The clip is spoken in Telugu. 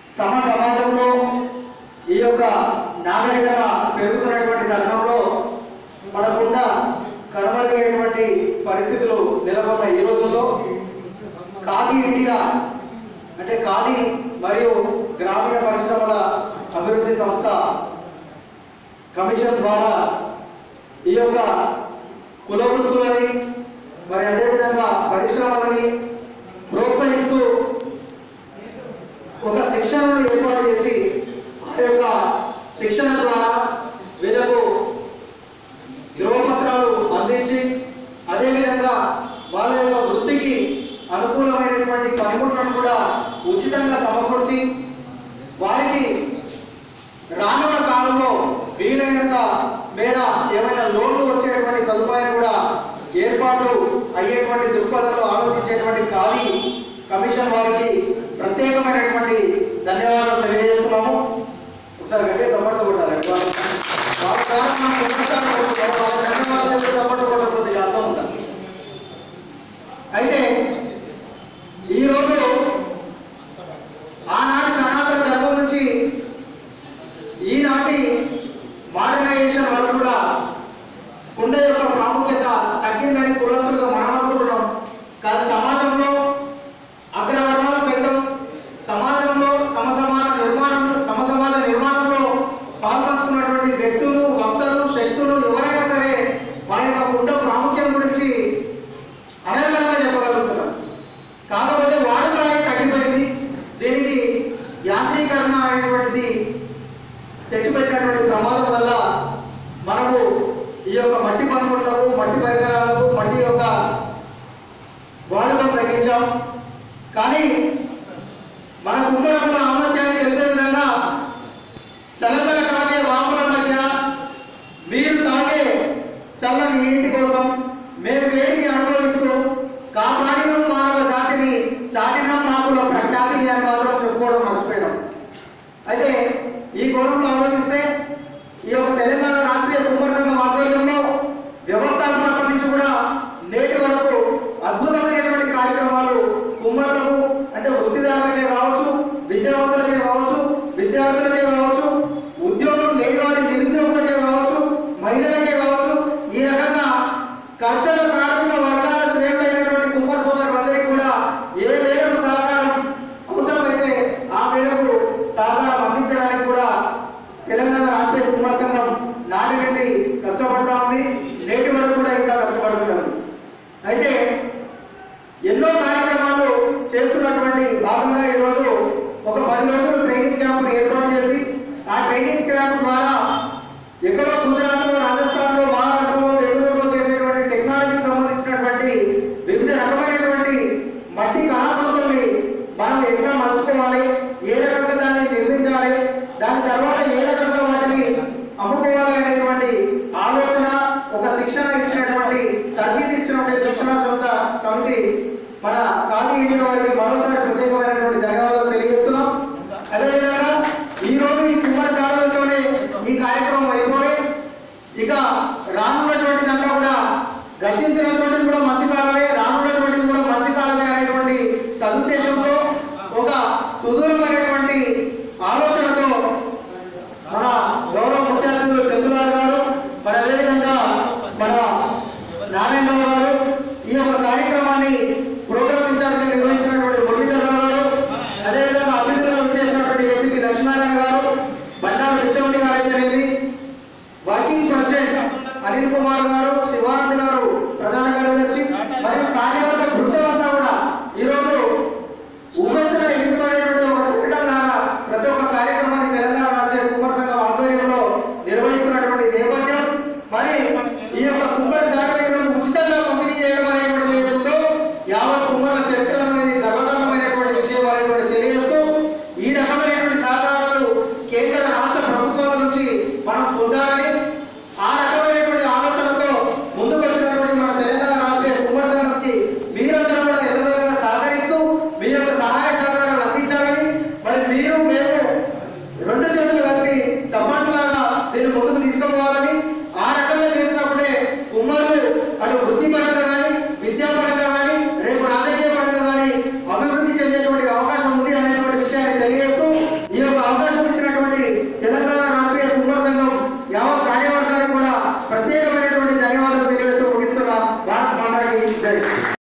సమ సమాజంలో ఈ యొక్క నాగరికత పెరుగుతున్నటువంటి తరుణంలో మనకున్న కనుమరుగైనటువంటి పరిస్థితులు నెలకొన్న ఈ రోజుల్లో ఖాదీ ఇండియా అంటే ఖాదీ మరియు గ్రామీణ పరిశ్రమల అభివృద్ధి సంస్థ కమిషన్ ద్వారా ఈ యొక్క కుల వృత్తులని మరి అదేవిధంగా పరిశ్రమలని ప్రోత్సహిస్తూ ఒక శిక్షణను ఏర్పాటు చేసి ఆ యొక్క శిక్షణ ద్వారా వీళ్ళకు ధ్రువపత్రాలు అందించి అదేవిధంగా వాళ్ళ యొక్క వృత్తికి అనుకూలమైనటువంటి పనిముట్లను కూడా ఉచితంగా సమకూర్చి వారికి రానున్న కాలంలో వీలైనంత మేర ఏమైనా లోన్లు వచ్చేటువంటి సదుపాయం కూడా ఏర్పాటు అయ్యేటువంటి దృక్పథంలో ఆలోచించేటువంటి ఖాళీ కమిషన్ వారికి ప్రత్యేకమైనటువంటి ధన్యవాదాలు తెలియజేస్తున్నాము ఒకసారి గట్టిగా సపోర్ట్ కొట్టాలి వాళ్ళ వాళ్ళ ద్వారా మనం పురస్కారం కొట్టుకోవాలి. వాళ్ళ ధన్యవాదాలు చెప్పి సపోర్ట్ కొట్టకపోతే ఇక అర్థం ఉంటుంది అయితే ఈరోజు ఆనాటి సనాతన ధర్మం నుంచి ఈనాటి మోడర్నైజేషన్ వరకు కూడా కుండ యొక్క ప్రాముఖ్యత తగ్గిందని కులస్తులుగా మనం అనుకుంటున్నాం కాదు సమాజంలో అగ్రవర్ణాలు సైతం సమాజంలో సమసమాన నిర్మాణం సమసమాజ నిర్మాణంలో పాల్పంచుకున్నటువంటి వ్యక్తులు వక్తలు శక్తులు ఎవరైనా సరే వారి యొక్క కుండ ప్రాముఖ్యం గురించి అనర్గంగా చెప్పగలుగుతున్నారు కాకపోతే వాడుక అనేది తగ్గిపోయింది దీనికి యాంత్రీకరణ అనేటువంటిది తెచ్చిపెట్టినటువంటి ప్రమాదం వల్ల మనము ఈ యొక్క మట్టి పనిముట్లకు మట్టి పరికరాలకు మట్టి యొక్క వాడకం తగ్గించాం కానీ మన కుటుంబంలో ఆమత్యాన్ని తెలిపే విధంగా సలసల కాగే వాముల మధ్య మీరు తాగే చల్లని నీటి కోసం మేము వేడిని అనుభవిస్తూ కాపాడిన మానవ జాతిని చాటిన మాకుల ప్రఖ్యాతిని అని మాత్రం చెప్పుకోవడం మర్చిపోయినాం అయితే ఈ కోణంలో ఆలోచిస్తే ఈ యొక్క తెలంగాణ రాష్ట్రీయ కుమ్మర సంఘం ఆధ్వర్యంలో వ్యవస్థాపనప్పటి నుంచి కూడా నేటి వరకు అద్భుతమైనటువంటి కార్యక్రమాలు కుమ్మరులకు అంటే వృత్తిదారులకే కావచ్చు విద్యావంతులకే కావచ్చు విద్యార్థులకే కావచ్చు ఉద్యోగం లేని వారి నిరుద్యోగులకే కావచ్చు మహిళలకే కావచ్చు ఈ రకంగా కర్షక కార్మిక వర్గాల శ్రేణులైనటువంటి కుమ్మర సోదరులందరికీ కూడా ఏ మేరకు సహకారం అవసరమైతే ఆ మేరకు సహకారం అందించడానికి కూడా తెలంగాణ రాష్ట్రీయ కుమార్ సంఘం నాటి నుండి కష్టపడతా ఉంది నేటి వరకు కూడా ఇంకా కష్టపడుతున్నారు అయితే ఎన్నో కార్యక్రమాలు చేస్తున్నటువంటి భాగంగా ఈరోజు ఒక పది రోజులు ట్రైనింగ్ క్యాంపును ఏర్పాటు చేసి ఆ ట్రైనింగ్ క్యాంప్ ద్వారా ఎక్కడో గుజరాత్లో రాజస్థాన్లో మహారాష్ట్రలో బెంగళూరులో చేసేటువంటి టెక్నాలజీకి సంబంధించినటువంటి వివిధ రకమైనటువంటి మట్టి కళాకృతుల్ని మనం ఎట్లా మలుచుకోవాలి ఏ రకంగా దాన్ని నిర్మించాలి దాని తర్వాత ఏ రకంగా వాటిని అమ్ముకోవాలి అనేటువంటి ఆలోచన ఒక శిక్షణ ఇచ్చినటువంటి తర్ఫీదు ఇచ్చినటువంటి శిక్షణ సంస్థ సమితి మన ఖాళీ ఇండియా వారికి మరోసారి ప్రత్యేకమైనటువంటి ధన్యవాదాలు తెలియజేస్తున్నాం అదేవిధంగా ఈ రోజు ఈ కుమ్మరశాలలతోనే ఈ కార్యక్రమం అయిపోయి ఇక రానున్నటువంటి దాంట్లో కూడా గతించినటువంటిది కూడా మంచి కాలమే రానున్నటువంటిది కూడా మంచి కాలమే అనేటువంటి సదుద్దేశంతో ఒక సుదూరమైనటువంటి ఆలోచనతో మన గౌరవ ముఖ్యాతిథులు చంద్రబాబు గారు మరి అదేవిధంగా మన నారాయణరావు గారు ఈ యొక్క కార్యక్రమాన్ని ప్రోగ్రామ్ ఇన్ఛార్జ్ నిర్వహించినటువంటి మురళీధరరావు గారు అదేవిధంగా అభివృద్ధిలో చేసినటువంటి ఏసీపీ లక్ష్మీనారాయణ గారు బండారు విచ్చవటి గారు అయితేనేమి వర్కింగ్ ప్రెసిడెంట్ అనిల్ కుమార్ గారు శివానంద్ గారు ప్రధాన కార్యదర్శి మరియు కార్యవర్గ బృందం అంతా కూడా ఈరోజు ఉమ్మెత్తున ఎగిసిపడేటువంటి ఒక క్రీడల లాగా ప్రతి ఒక్క కార్యక్రమాన్ని తెలంగాణ రాష్ట్రీయ కుమ్మర సంఘం ఆధ్వర్యంలో నిర్వహిస్తున్నటువంటి నేపథ్యం మరి ఈ యొక్క కుమ్మర శాఖలను ఉచితంగా పంపిణీ చేయడం అనేటువంటిది ఏదో యావత్ కుమ్మర చరిత్ర అనేది గర్వకారణమైనటువంటి విషయం అనేటువంటి తెలియజేస్తూ ఈ రకమైనటువంటి సహకారాలు కేంద్ర రాష్ట్ర ప్రభుత్వాల నుంచి మనం పొందాలని ఆ రకమైనటువంటి ఆలోచనతో ముందుకు వచ్చినటువంటి మన తెలంగాణ రాష్ట్రీయ కుమ్మర సంఘంకి మీరందరూ కూడా ఎదురుగా సహకరిస్తూ మీ యొక్క సహాయ సహకారాలు అందించాలని మరి మీరు మేము